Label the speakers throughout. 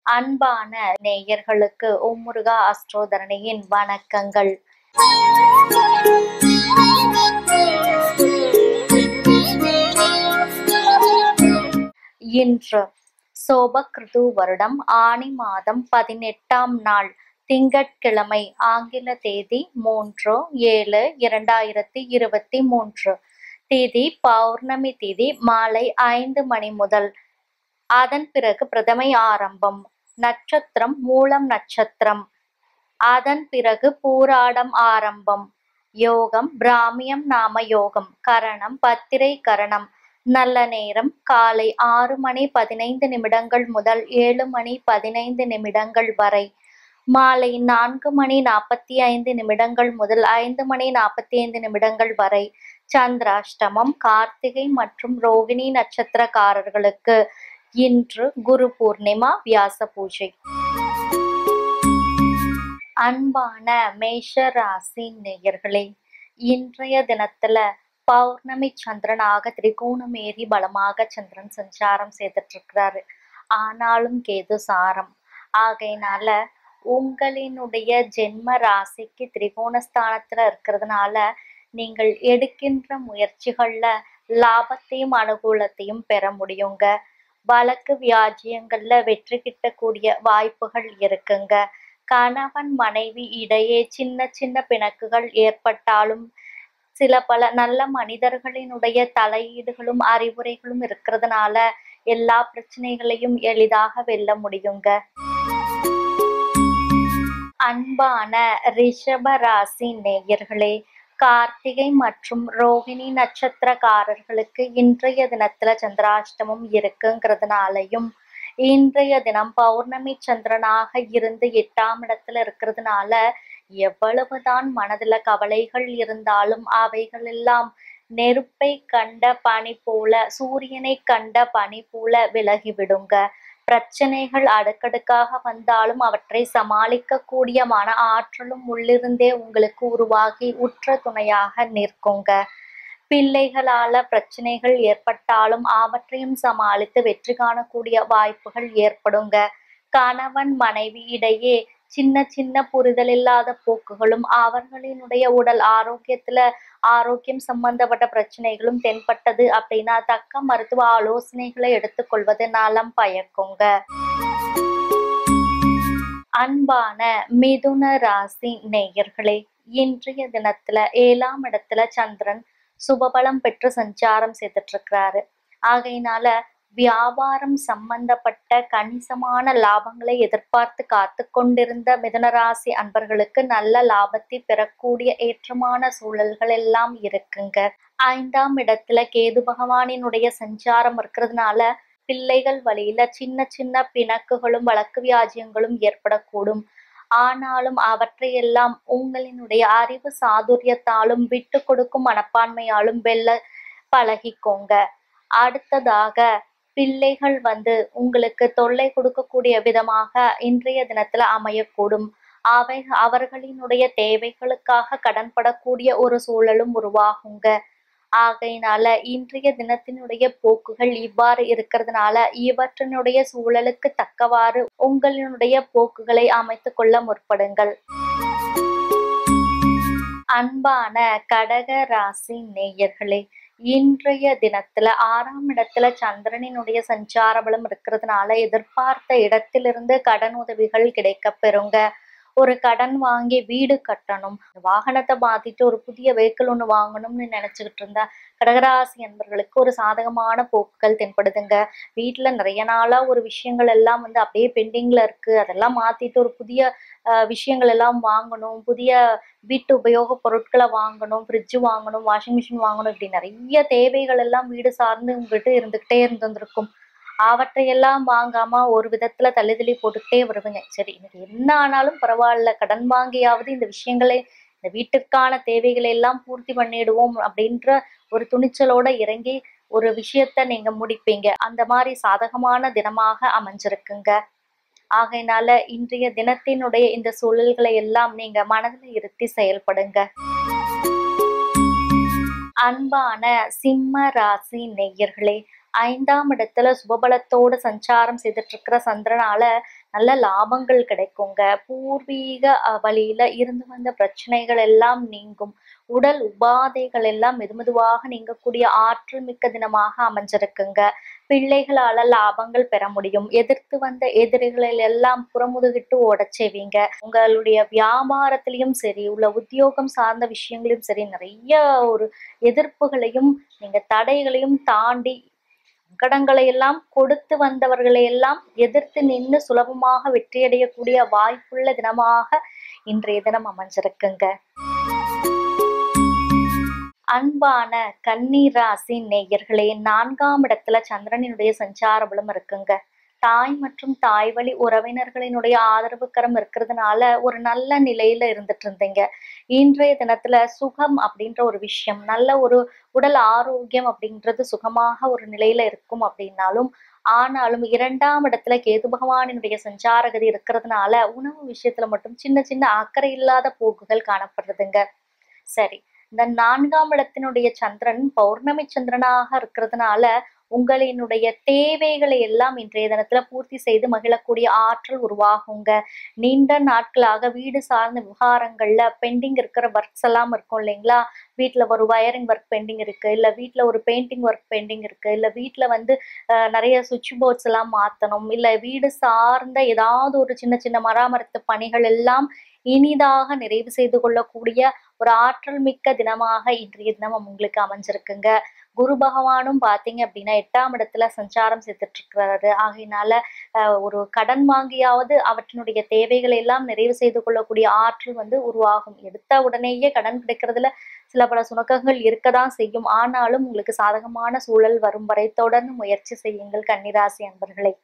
Speaker 1: அன்பான நேயர்களுக்கு ஓமுருகா அஸ்ட்ரோதரணியின் வணக்கங்கள் இன்று சோபக்ருது வருடம் ஆனி மாதம் பதினெட்டாம் நாள் திங்கட்கிழமை ஆங்கில தேதி மூன்று ஏழு இரண்டாயிரத்தி இருபத்தி மூன்று தேதி பௌர்ணமி தேதி மாலை ஐந்து மணி முதல் அதன் பிறகு பிரதமை ஆரம்பம் நட்சத்திரம் மூலம் நட்சத்திரம் அதன் பிறகு பூராடம் ஆரம்பம் யோகம் பிராமியம் நாம யோகம் கரணம் பத்திரை கரணம் நல்ல நேரம் காலை ஆறு மணி பதினைந்து நிமிடங்கள் முதல் ஏழு மணி பதினைந்து நிமிடங்கள் வரை மாலை நான்கு மணி நாற்பத்தி ஐந்து நிமிடங்கள் முதல் ஐந்து மணி நாற்பத்தி ஐந்து நிமிடங்கள் வரை சந்திராஷ்டமம் கார்த்திகை மற்றும் ரோகிணி நட்சத்திரக்காரர்களுக்கு இன்று குரு பூர்ணிமா வியாச பூஜை அன்பான மேஷ ராசி நேயர்களே இன்றைய தினத்துல பௌர்ணமி சந்திரனாக திரிகோணமேறி பலமாக சந்திரன் சஞ்சாரம் செய்துட்டு இருக்கிறாரு ஆனாலும் கேது சாரம் ஆகையினால உங்களினுடைய ஜென்ம ராசிக்கு திரிகோணஸ்தானத்துல இருக்கிறதுனால நீங்கள் எடுக்கின்ற முயற்சிகள்ல லாபத்தையும் அனுகூலத்தையும் பெற முடியுங்க வழக்கு வியாஜியங்கள்ல வெற்றி கிட்டக்கூடிய வாய்ப்புகள் இருக்குங்க கணவன் மனைவி இடையே சின்ன சின்ன பிணக்குகள் ஏற்பட்டாலும் சில பல நல்ல மனிதர்களினுடைய தலையீடுகளும் அறிவுரைகளும் இருக்கிறதுனால எல்லா பிரச்சனைகளையும் எளிதாக வெல்ல முடியுங்க அன்பான ரிஷப ராசி நேயர்களே கார்த்திகை மற்றும் ரோகிணி நட்சத்திரக்காரர்களுக்கு இன்றைய தினத்துல சந்திராஷ்டமம் இருக்குங்கிறதுனாலையும் இன்றைய தினம் பௌர்ணமி சந்திரனாக இருந்து எட்டாம் இடத்துல இருக்கிறதுனால எவ்வளவுதான் மனதுல கவலைகள் இருந்தாலும் அவைகள் எல்லாம் நெருப்பை கண்ட பனி போல சூரியனை கண்ட பனி போல விலகிவிடுங்க பிரச்சனைகள் அடுக்கடுக்காக வந்தாலும் அவற்றை சமாளிக்க கூடிய மன ஆற்றலும் உள்ளிருந்தே உங்களுக்கு உருவாகி உற்ற துணையாக நிற்குங்க பிள்ளைகளால பிரச்சனைகள் ஏற்பட்டாலும் அவற்றையும் சமாளித்து வெற்றி காணக்கூடிய வாய்ப்புகள் ஏற்படுங்க கணவன் மனைவி இடையே சின்ன சின்ன புரிதல் இல்லாத போக்குகளும் அவர்களினுடைய உடல் ஆரோக்கியத்துல ஆரோக்கியம் சம்பந்தப்பட்ட பிரச்சனைகளும் தென்பட்டது அப்படின்னா தக்க மருத்துவ ஆலோசனைகளை எடுத்துக்கொள்வது நலம் பயக்குங்க அன்பான மிதுன ராசி நேயர்களே இன்றைய தினத்துல ஏழாம் இடத்துல சந்திரன் சுபபலம் பெற்று சஞ்சாரம் செய்துட்டு இருக்கிறாரு ஆகையினால வியாபாரம் சம்பந்தப்பட்ட கணிசமான லாபங்களை எதிர்பார்த்து காத்து கொண்டிருந்த மிதுனராசி அன்பர்களுக்கு நல்ல லாபத்தை பெறக்கூடிய ஏற்றமான சூழல்கள் எல்லாம் இருக்குங்க ஐந்தாம் இடத்துல கேது பகவானினுடைய சஞ்சாரம் இருக்கிறதுனால பிள்ளைகள் வழியில சின்ன சின்ன பிணக்குகளும் வழக்கு வியாஜியங்களும் ஏற்படக்கூடும் ஆனாலும் அவற்றையெல்லாம் உங்களினுடைய அறிவு சாதுரியத்தாலும் விட்டு கொடுக்கும் மனப்பான்மையாலும் வெல்ல பழகிக்கோங்க அடுத்ததாக பிள்ளைகள் வந்து உங்களுக்கு தொல்லை கொடுக்கக்கூடிய விதமாக இன்றைய தினத்துல அமையக்கூடும் அவை அவர்களினுடைய தேவைகளுக்காக கடன்படக்கூடிய ஒரு சூழலும் உருவாகுங்க ஆகையினால இன்றைய தினத்தினுடைய போக்குகள் இவ்வாறு இருக்கிறதுனால இவற்றினுடைய சூழலுக்கு தக்கவாறு உங்களினுடைய போக்குகளை அமைத்து கொள்ள முற்படுங்கள் அன்பான கடக ராசி நேயர்களே இன்றைய தினத்துல ஆறாம் இடத்துல சந்திரனினுடைய சஞ்சார பலம் இருக்கிறதுனால எதிர்பார்த்த இடத்திலிருந்து கடன் உதவிகள் கிடைக்க பெறுங்க ஒரு கடன் வாங்கி வீடு கட்டணும் வாகனத்தை மாத்திட்டு ஒரு புதிய வெஹிக்கிள் ஒன்று வாங்கணும்னு நினைச்சுக்கிட்டு இருந்தா கடகராசி என்பவர்களுக்கு ஒரு சாதகமான போக்குகள் தென்படுதுங்க வீட்டுல நிறைய நாளா ஒரு விஷயங்கள் எல்லாம் வந்து அப்படியே பெண்டிங்ல இருக்கு அதெல்லாம் மாத்திட்டு ஒரு புதிய அஹ், விஷயங்கள் எல்லாம் வாங்கணும் புதிய வீட்டு உபயோக பொருட்களை வாங்கணும் ஃப்ரிட்ஜ் வாங்கணும் வாஷிங் மிஷின் வாங்கணும் இப்படி நிறைய தேவைகள் எல்லாம் வீடு சார்ந்து உங்ககிட்ட இருந்துகிட்டே இருந்திருக்கும் அவற்றையெல்லாம் வாங்காம ஒரு விதத்துல தள்ளுதளி போட்டுக்கிட்டே வருவீங்க சரி எனக்கு என்ன ஆனாலும் பரவாயில்ல கடன் வாங்கியாவது இந்த விஷயங்களை இந்த வீட்டிற்கான தேவைகளை எல்லாம் பூர்த்தி பண்ணிடுவோம் அப்படின்ற ஒரு துணிச்சலோட இறங்கி ஒரு விஷயத்த நீங்க முடிப்பீங்க அந்த மாதிரி சாதகமான தினமாக அமைஞ்சிருக்குங்க ஆகையினால இன்றைய தினத்தினுடைய இந்த சூழல்களை எல்லாம் நீங்க மனதில் இருத்தி செயல்படுங்க அன்பான சிம்ம ராசி நேயர்களே ஐந்தாம் இடத்துல சுபபலத்தோட சஞ்சாரம் செய்துட்டு இருக்கிற சந்திரனால நல்ல லாபங்கள் கிடைக்குங்க பூர்வீக அஹ், வழியில இருந்து வந்த பிரச்சனைகள் எல்லாம் நீங்கும் உடல் உபாதைகள் எல்லாம் மெதுமெதுவாக நீங்கக்கூடிய ஆற்றல் மிக்க தினமாக அமைஞ்சிருக்குங்க பிள்ளைகளால லாபங்கள் பெற முடியும் எதிர்த்து வந்த எதிரிகளை எல்லாம் புறமுதுகிட்டு ஓடச் செய்வீங்க உங்களுடைய வியாபாரத்திலையும் சரி உள்ள உத்தியோகம் சார்ந்த விஷயங்களையும் சரி நிறைய ஒரு எதிர்ப்புகளையும் நீங்க தடைகளையும் தாண்டி சங்கடங்களை எல்லாம் கொடுத்து வந்தவர்களை எல்லாம் எதிர்த்து நின்று சுலபமாக வெற்றியடையக்கூடிய வாய்ப்புள்ள தினமாக இன்றைய தினம் அமைஞ்சிருக்குங்க அன்பான கன்னீர் ராசி நேயர்களே நான்காம் இடத்துல சந்திரனினுடைய சஞ்சார பலம் இருக்குங்க தாய் மற்றும் தாய் வழி உறவினர்களினுடைய ஆதரவு கரம் இருக்கிறதுனால ஒரு நல்ல நிலையில இருந்துட்டு இருந்தீங்க இன்றைய தினத்துல சுகம் அப்படின்ற ஒரு விஷயம் நல்ல ஒரு உடல் ஆரோக்கியம் அப்படின்றது சுகமாக ஒரு நிலையில இருக்கும் அப்படின்னாலும் ஆனாலும் இரண்டாம் இடத்துல கேது பகவானினுடைய சஞ்சாரகதி இருக்கிறதுனால உணவு விஷயத்துல மட்டும் சின்ன சின்ன அக்கறை இல்லாத போக்குகள் காணப்படுறதுங்க சரி இந்த நான்காம் இடத்தினுடைய சந்திரன் பௌர்ணமி சந்திரனாக இருக்கிறதுனால உங்களினுடைய தேவைகளை எல்லாம் இன்றைய தினத்துல பூர்த்தி செய்து மகிழக்கூடிய ஆற்றல் உருவாகுங்க நீண்ட நாட்களாக வீடு சார்ந்த விவகாரங்கள்ல பெண்டிங் இருக்கிற ஒர்க்ஸ் எல்லாம் இருக்கும் இல்லைங்களா வீட்ல ஒரு வயரிங் ஒர்க் பெண்டிங் இருக்கு இல்ல வீட்ல ஒரு பெயிண்டிங் ஒர்க் பெண்டிங் இருக்கு இல்ல வீட்ல வந்து அஹ், நிறைய சுவிட்ச் போர்ட்ஸ் எல்லாம் மாத்தணும் இல்ல வீடு சார்ந்த ஏதாவது ஒரு சின்ன சின்ன மராமரத்து பணிகள் எல்லாம் இனிதாக நிறைவு செய்து கொள்ளக்கூடிய ஒரு ஆற்றல் மிக்க தினமாக இன்றைய தினம் உங்களுக்கு அமைஞ்சிருக்குங்க குரு பகவானும் பாத்தீங்க அப்படின்னா எட்டாம் இடத்துல சஞ்சாரம் செய்துட்டு இருக்கிறாரு ஆகையினால அஹ், ஒரு கடன் வாங்கியாவது அவற்றினுடைய தேவைகளை எல்லாம் நிறைவு செய்து கொள்ளக்கூடிய ஆற்றல் வந்து உருவாகும் எடுத்த உடனேயே கடன் கிடைக்கிறதுல சில பல சுணக்கங்கள் இருக்கதான் செய்யும் ஆனாலும் உங்களுக்கு சாதகமான சூழல் வரும் வரை தொடர்ந்து முயற்சி செய்யுங்கள் கன்னிராசி அன்பர்களே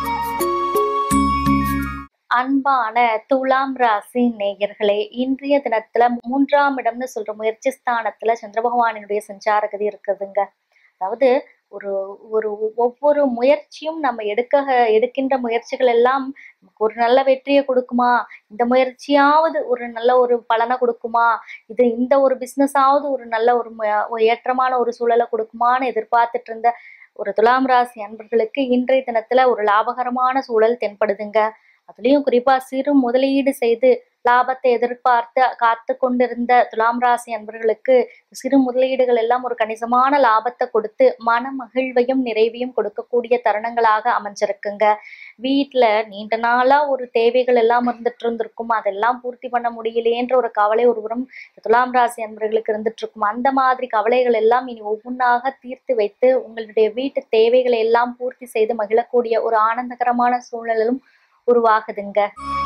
Speaker 1: அன்பான துலாம் ராசி நேயர்களே இன்றைய தினத்துல மூன்றாம் இடம்னு சொல்ற முயற்சி ஸ்தானத்துல சந்திர பகவானினுடைய சஞ்சாரகதி இருக்குதுங்க அதாவது ஒரு ஒரு ஒவ்வொரு முயற்சியும் நம்ம எடுக்க எடுக்கின்ற முயற்சிகள் எல்லாம் நமக்கு ஒரு நல்ல வெற்றியை கொடுக்குமா இந்த முயற்சியாவது ஒரு நல்ல ஒரு பலனை கொடுக்குமா இது இந்த ஒரு பிசினஸாவது ஒரு நல்ல ஒரு மு- ஒரு ஏற்றமான ஒரு சூழலை கொடுக்குமான்னு எதிர்பார்த்துட்டு இருந்த ஒரு துலாம் ராசி அன்பர்களுக்கு இன்றைய தினத்துல ஒரு லாபகரமான சூழல் தென்படுதுங்க அதுலயும் குறிப்பா சிறு முதலீடு செய்து லாபத்தை எதிர்பார்த்து காத்து கொண்டிருந்த துலாம் ராசி அன்பர்களுக்கு சிறு முதலீடுகள் எல்லாம் ஒரு கணிசமான லாபத்தை கொடுத்து மன மகிழ்வையும் நிறைவையும் கொடுக்கக்கூடிய தருணங்களாக அமைஞ்சிருக்குங்க வீட்ல நீண்ட நாளா ஒரு தேவைகள் எல்லாம் இருந்துட்டு இருந்திருக்கும் அதெல்லாம் பூர்த்தி பண்ண முடியலையேன்ற ஒரு கவலை ஒருபுறம் துலாம் ராசி அன்பர்களுக்கு இருந்துட்டு இருக்கும் அந்த மாதிரி கவலைகள் எல்லாம் இனி ஒவ்வொன்றாக தீர்த்து வைத்து உங்களுடைய வீட்டு தேவைகளை எல்லாம் பூர்த்தி செய்து மகிழக்கூடிய ஒரு ஆனந்தகரமான சூழலும் உருவாகுதுங்க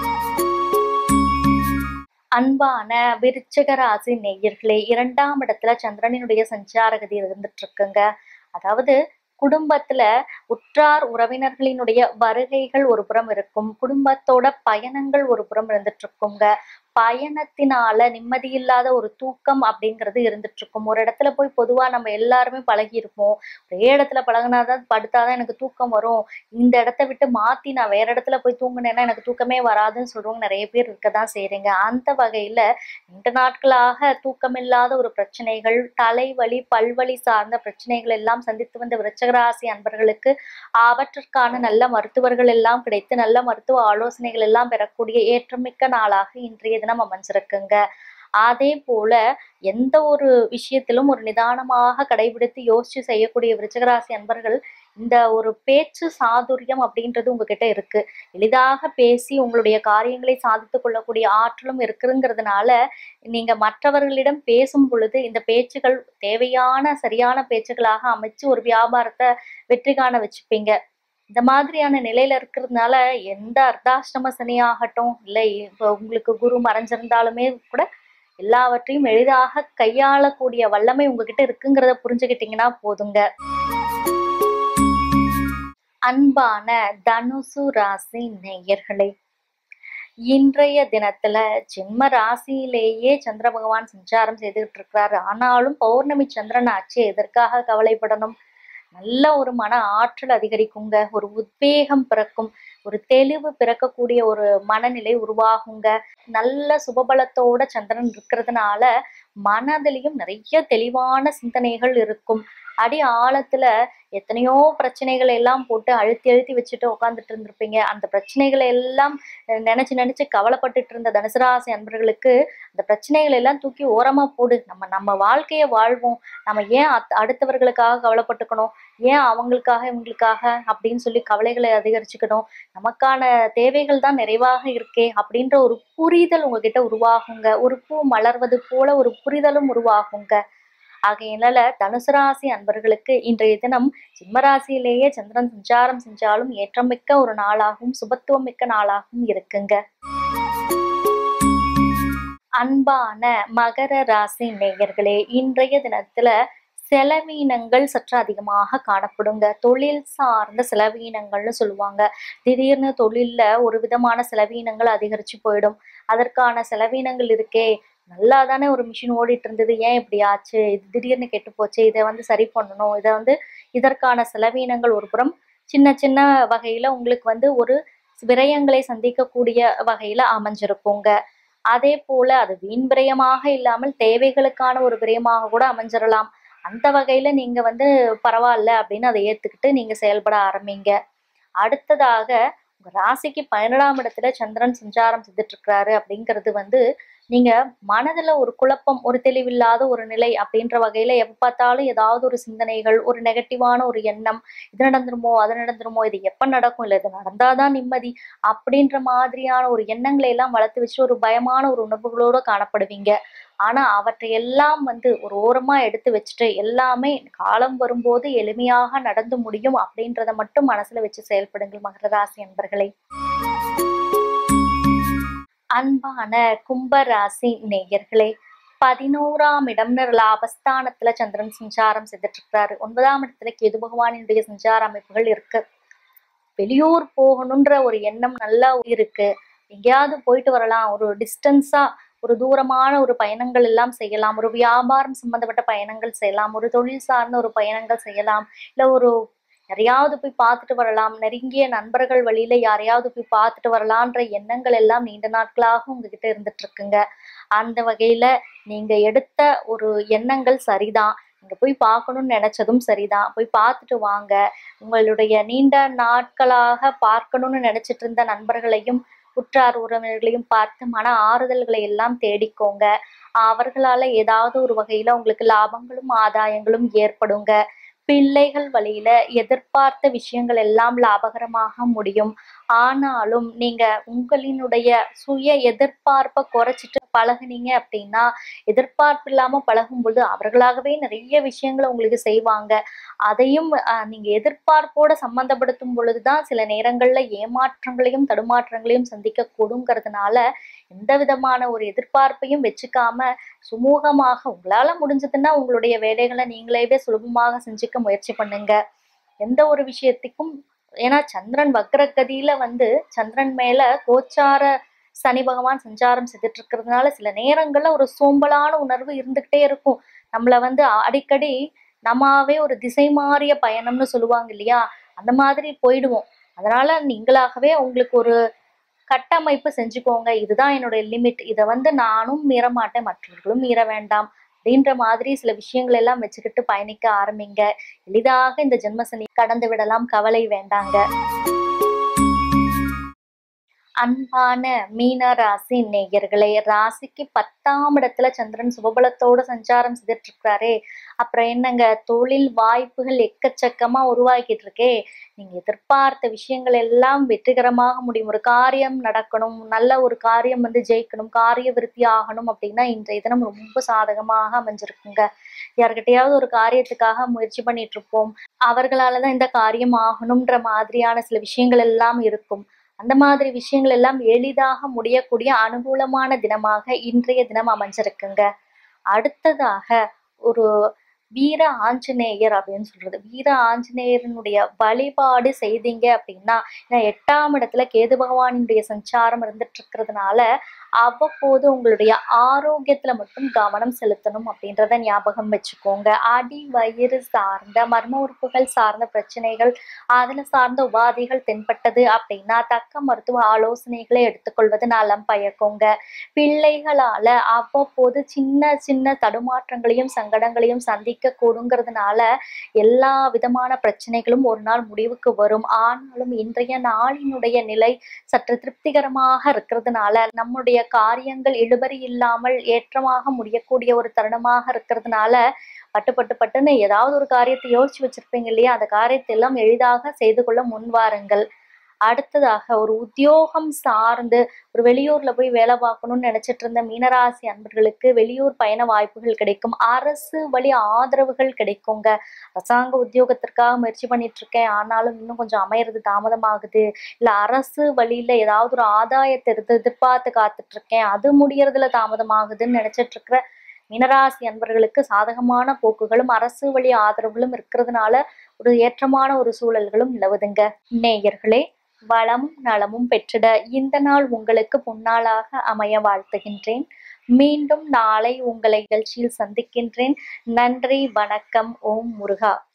Speaker 1: அன்பான விருச்சிக ராசி நேயர்களே இரண்டாம் இடத்துல சந்திரனினுடைய சஞ்சாரகதி இருந்துட்டு இருக்குங்க அதாவது குடும்பத்துல உற்றார் உறவினர்களினுடைய வருகைகள் ஒரு புறம் இருக்கும் குடும்பத்தோட பயணங்கள் ஒரு புறம் இருந்துட்டு இருக்குங்க பயணத்தினால நிம்மதியில்லாத ஒரு தூக்கம் அப்படிங்கிறது இருந்துட்டு இருக்கும் ஒரு இடத்துல போய் பொதுவா நம்ம எல்லாருமே பழகி இருப்போம் ஒரே இடத்துல பழகினாதான் படுத்தாதான் எனக்கு தூக்கம் வரும் இந்த இடத்த விட்டு மாத்தி நான் வேற இடத்துல போய் தூங்குனேன்னா எனக்கு தூக்கமே வராதுன்னு சொல்றவங்க நிறைய பேர் இருக்கதான் செய்றீங்க அந்த வகையில நீண்ட நாட்களாக தூக்கமில்லாத ஒரு பிரச்சனைகள் தலைவலி பல்வலி சார்ந்த பிரச்சனைகள் எல்லாம் சந்தித்து வந்த விருச்சகராசி அன்பர்களுக்கு அவற்றிற்கான நல்ல மருத்துவர்கள் எல்லாம் கிடைத்து நல்ல மருத்துவ ஆலோசனைகள் எல்லாம் பெறக்கூடிய ஏற்றமிக்க நாளாக இன்றைய தினம் அமைஞ்சிருக்குங்க அதே போல எந்த ஒரு விஷயத்திலும் ஒரு நிதானமாக கடைபிடித்து யோசிச்சு செய்யக்கூடிய விருச்சகராசி அன்பர்கள் இந்த ஒரு பேச்சு சாதுரியம் அப்படின்றது உங்ககிட்ட இருக்கு எளிதாக பேசி உங்களுடைய காரியங்களை சாதித்து கொள்ளக்கூடிய ஆற்றலும் இருக்குங்கிறதுனால நீங்க மற்றவர்களிடம் பேசும் பொழுது இந்த பேச்சுகள் தேவையான சரியான பேச்சுகளாக அமைச்சு ஒரு வியாபாரத்தை வெற்றி காண வச்சுப்பீங்க இந்த மாதிரியான நிலையில இருக்கிறதுனால எந்த அர்த்தாஷ்டம சனியாகட்டும் இல்லை இப்போ உங்களுக்கு குரு மறைஞ்சிருந்தாலுமே கூட எல்லாவற்றையும் எளிதாக கையாளக்கூடிய வல்லமை உங்ககிட்ட இருக்குங்கிறத புரிஞ்சுக்கிட்டீங்கன்னா போதுங்க அன்பான தனுசு ராசி நேயர்களே இன்றைய தினத்துல ஜென்ம ராசியிலேயே சந்திர பகவான் சஞ்சாரம் செய்துகிட்டு இருக்கிறாரு ஆனாலும் பௌர்ணமி சந்திரன் ஆச்சு எதற்காக கவலைப்படணும் நல்ல ஒரு மன ஆற்றல் அதிகரிக்குங்க ஒரு உத்வேகம் பிறக்கும் ஒரு தெளிவு பிறக்கக்கூடிய ஒரு மனநிலை உருவாகுங்க நல்ல சுபபலத்தோட சந்திரன் இருக்கிறதுனால மனதிலையும் நிறைய தெளிவான சிந்தனைகள் இருக்கும் அடி ஆழத்துல எத்தனையோ பிரச்சனைகளை எல்லாம் போட்டு அழுத்தி அழுத்தி வச்சுட்டு உட்காந்துட்டு இருந்திருப்பீங்க அந்த பிரச்சனைகளை எல்லாம் அஹ், நினைச்சு நினைச்சு கவலைப்பட்டுட்டு இருந்த தனுசு ராசி அன்பர்களுக்கு அந்த பிரச்சனைகளை எல்லாம் தூக்கி ஓரமா போடு நம்ம நம்ம வாழ்க்கைய வாழ்வோம் நம்ம ஏன் அத்- அடுத்தவர்களுக்காக கவலைப்பட்டுக்கணும் ஏன் அவங்களுக்காக இவங்களுக்காக அப்படின்னு சொல்லி கவலைகளை அதிகரிச்சுக்கணும் நமக்கான தேவைகள் தான் நிறைவாக இருக்கே அப்படின்ற ஒரு புரிதல் உங்ககிட்ட உருவாகுங்க ஒரு பூ மலர்வது போல ஒரு புரிதலும் உருவாகுங்க ஆகையினால தனுசு ராசி அன்பர்களுக்கு இன்றைய தினம் சிம்ம ராசியிலேயே சந்திரன் சஞ்சாரம் செஞ்சாலும் ஏற்றம் மிக்க ஒரு நாளாகவும் சுபத்துவம் மிக்க நாளாகவும் இருக்குங்க அன்பான மகர ராசி நேயர்களே இன்றைய தினத்துல செலவீனங்கள் சற்று அதிகமாக காணப்படுங்க தொழில் சார்ந்த செலவீனங்கள்னு சொல்லுவாங்க திடீர்னு தொழில்ல ஒரு விதமான செலவீனங்கள் அதிகரிச்சு போயிடும் அதற்கான செலவீனங்கள் இருக்கே நல்லா தானே ஒரு மிஷின் ஓடிட்டு இருந்தது ஏன் இப்படி ஆச்சு இது திடீர்னு கெட்டு போச்சு இதை வந்து சரி பண்ணணும் இதை வந்து இதற்கான செலவீனங்கள் ஒரு புறம் சின்ன சின்ன வகையில உங்களுக்கு வந்து ஒரு விரயங்களை சந்திக்கக்கூடிய வகையில அமைஞ்சிருக்குங்க அதே போல அது வீண் விரயமாக இல்லாமல் தேவைகளுக்கான ஒரு விரயமாக கூட அமைஞ்சிடலாம் அந்த வகையில நீங்க வந்து பரவாயில்ல அப்படின்னு அதை ஏத்துக்கிட்டு நீங்க செயல்பட ஆரம்பிங்க அடுத்ததாக உங்க ராசிக்கு பன்னிரெண்டாம் இடத்துல சந்திரன் சஞ்சாரம் செய்துட்டு இருக்கிறாரு அப்படிங்கிறது வந்து நீங்க மனதுல ஒரு குழப்பம் ஒரு தெளிவில்லாத ஒரு நிலை அப்படின்ற வகையில எப்ப பார்த்தாலும் ஏதாவது ஒரு சிந்தனைகள் ஒரு நெகட்டிவான ஒரு எண்ணம் இது நடந்துருமோ அது நடந்துருமோ இது எப்ப நடக்கும் இல்ல இது நடந்தாதான் நிம்மதி அப்படின்ற மாதிரியான ஒரு எண்ணங்களை எல்லாம் வளர்த்து வச்சு ஒரு பயமான ஒரு உணர்வுகளோட காணப்படுவீங்க ஆனா அவற்றை எல்லாம் வந்து ஒரு ஓரமா எடுத்து வச்சுட்டு எல்லாமே காலம் வரும்போது எளிமையாக நடந்து முடியும் அப்படின்றத மட்டும் மனசுல வச்சு செயல்படுங்கள் மகர ராசி அன்பர்களே அன்பான கும்பராசி நேயர்களே பதினோராம் இடம்னு லாபஸ்தானத்துல சந்திரன் சஞ்சாரம் செய்துட்டு இருக்கிறாரு ஒன்பதாம் இடத்துல கேது பகவானினுடைய சஞ்சார அமைப்புகள் இருக்கு வெளியூர் போகணுன்ற ஒரு எண்ணம் நல்லா இருக்கு எங்கேயாவது போயிட்டு வரலாம் ஒரு டிஸ்டன்ஸா ஒரு தூரமான ஒரு பயணங்கள் எல்லாம் செய்யலாம் ஒரு வியாபாரம் சம்பந்தப்பட்ட பயணங்கள் செய்யலாம் ஒரு தொழில் சார்ந்த ஒரு பயணங்கள் செய்யலாம் இல்ல ஒரு யாரையாவது போய் பார்த்துட்டு வரலாம் நெருங்கிய நண்பர்கள் வழியில யாரையாவது போய் பார்த்துட்டு வரலான்ற எண்ணங்கள் எல்லாம் நீண்ட நாட்களாக உங்ககிட்ட இருந்துட்டு இருக்குங்க அந்த வகையில நீங்க எடுத்த ஒரு எண்ணங்கள் சரிதான் நீங்க போய் பார்க்கணும்னு நினைச்சதும் சரிதான் போய் பார்த்துட்டு வாங்க உங்களுடைய நீண்ட நாட்களாக பார்க்கணும்னு நினைச்சிட்டு இருந்த நண்பர்களையும் உற்றார் உறவினர்களையும் பார்த்து மன ஆறுதல்களை எல்லாம் தேடிக்கோங்க அவர்களால ஏதாவது ஒரு வகையில உங்களுக்கு லாபங்களும் ஆதாயங்களும் ஏற்படுங்க பிள்ளைகள் வழியில எதிர்பார்த்த விஷயங்கள் எல்லாம் லாபகரமாக முடியும் ஆனாலும் நீங்க உங்களினுடைய சுய எதிர்பார்ப்பை குறைச்சிட்டு பழகுனீங்க அப்படின்னா எதிர்பார்ப்பு இல்லாம பழகும் பொழுது அவர்களாகவே நிறைய விஷயங்களை உங்களுக்கு செய்வாங்க அதையும் ஆஹ், நீங்க எதிர்பார்ப்போட சம்பந்தப்படுத்தும் பொழுதுதான் சில நேரங்கள்ல ஏமாற்றங்களையும் தடுமாற்றங்களையும் சந்திக்க கூடுங்கிறதுனால எந்த விதமான ஒரு எதிர்பார்ப்பையும் வச்சுக்காம சுமூகமாக உங்களால முடிஞ்சதுன்னா உங்களுடைய வேலைகளை நீங்களேவே சுலபமாக செஞ்சுக்க முயற்சி பண்ணுங்க எந்த ஒரு விஷயத்துக்கும் ஏன்னா சந்திரன் வக்ரகதியில வந்து சந்திரன் மேல கோச்சார சனி பகவான் சஞ்சாரம் செய்துட்டு இருக்கிறதுனால சில நேரங்கள்ல ஒரு சோம்பலான உணர்வு இருந்துகிட்டே இருக்கும் நம்மள வந்து அடிக்கடி நம்மாவே ஒரு திசை மாறிய பயணம்னு சொல்லுவாங்க இல்லையா அந்த மாதிரி போயிடுவோம் அதனால நீங்களாகவே உங்களுக்கு ஒரு கட்டமைப்பு செஞ்சுக்கோங்க இதுதான் என்னுடைய லிமிட் இதை வந்து நானும் மீற மாட்டேன் மற்றவர்களும் மீற வேண்டாம் அப்படின்ற மாதிரி சில விஷயங்கள் எல்லாம் வச்சுக்கிட்டு பயணிக்க ஆரம்பிங்க எளிதாக இந்த ஜென்மசனி கடந்து விடலாம் கவலை வேண்டாங்க அன்பான மீன ராசி நேயர்களே ராசிக்கு பத்தாம் இடத்துல சந்திரன் சுபபலத்தோட சஞ்சாரம் செய்துட்டு இருக்கிறாரே அப்புறம் என்னங்க தொழில் வாய்ப்புகள் எக்கச்சக்கமா உருவாக்கிட்டு இருக்கே நீங்க எதிர்பார்த்த விஷயங்கள் எல்லாம் வெற்றிகரமாக முடியும் ஒரு காரியம் நடக்கணும் நல்ல ஒரு காரியம் வந்து ஜெயிக்கணும் காரிய விருத்தி ஆகணும் அப்படின்னா இன்றைய தினம் ரொம்ப சாதகமாக அமைஞ்சிருக்குங்க யார்கிட்டயாவது ஒரு காரியத்துக்காக முயற்சி பண்ணிட்டு இருப்போம் அவர்களாலதான் இந்த காரியம் ஆகணும்ன்ற மாதிரியான சில விஷயங்கள் எல்லாம் இருக்கும் அந்த மாதிரி விஷயங்கள் எல்லாம் எளிதாக முடியக்கூடிய அனுகூலமான தினமாக இன்றைய தினம் அமைஞ்சிருக்குங்க அடுத்ததாக ஒரு வீர ஆஞ்சநேயர் அப்படின்னு சொல்றது வீர ஆஞ்சநேயரனுடைய வழிபாடு செய்தீங்க அப்படின்னா ஏன்னா எட்டாம் இடத்துல கேது பகவானுடைய சஞ்சாரம் இருந்துட்டு இருக்கிறதுனால அவ்வப்போது உங்களுடைய ஆரோக்கியத்துல மட்டும் கவனம் செலுத்தணும் அப்படின்றத ஞாபகம் வச்சுக்கோங்க அடி வயிறு சார்ந்த மர்ம உறுப்புகள் சார்ந்த பிரச்சனைகள் அதுல சார்ந்த உபாதைகள் தென்பட்டது அப்படின்னா தக்க மருத்துவ ஆலோசனைகளை எடுத்துக்கொள்வது நலம் பயக்குங்க பிள்ளைகளால அவ்வப்போது சின்ன சின்ன தடுமாற்றங்களையும் சங்கடங்களையும் சந்திக்க நீடிக்க கூடுங்கிறதுனால எல்லா விதமான பிரச்சனைகளும் ஒரு நாள் முடிவுக்கு வரும் ஆனாலும் இன்றைய நாளினுடைய நிலை சற்று திருப்திகரமாக இருக்கிறதுனால நம்முடைய காரியங்கள் இழுபறி இல்லாமல் ஏற்றமாக முடியக்கூடிய ஒரு தருணமாக இருக்கிறதுனால பட்டு பட்டு பட்டுன்னு ஏதாவது ஒரு காரியத்தை யோசிச்சு வச்சிருப்பீங்க இல்லையா அந்த காரியத்தை எல்லாம் எளிதாக செய்து கொள்ள முன்வாருங்கள் அடுத்ததாக ஒரு உத்தியோகம் சார்ந்து ஒரு வெளியூர்ல போய் வேலை பார்க்கணும்னு நினைச்சிட்டு இருந்த மீனராசி அன்பர்களுக்கு வெளியூர் பயண வாய்ப்புகள் கிடைக்கும் அரசு வழி ஆதரவுகள் கிடைக்குங்க அரசாங்க உத்தியோகத்திற்காக முயற்சி பண்ணிட்டு இருக்கேன் ஆனாலும் இன்னும் கொஞ்சம் அமையறது தாமதமாகுது இல்ல அரசு வழியில ஏதாவது ஒரு ஆதாயத்தை எதிர்த்து எதிர்பார்த்து காத்துட்டு இருக்கேன் அது முடியறதுல தாமதமாகுதுன்னு நினைச்சிட்டு இருக்கிற மீனராசி அன்பர்களுக்கு சாதகமான போக்குகளும் அரசு வழி ஆதரவுகளும் இருக்கிறதுனால ஒரு ஏற்றமான ஒரு சூழல்களும் நிலவுதுங்க நேயர்களே வளமும் நலமும் பெற்றிட இந்த நாள் உங்களுக்கு பொன்னாளாக அமைய வாழ்த்துகின்றேன் மீண்டும் நாளை உங்களை நிகழ்ச்சியில் சந்திக்கின்றேன் நன்றி வணக்கம் ஓம் முருகா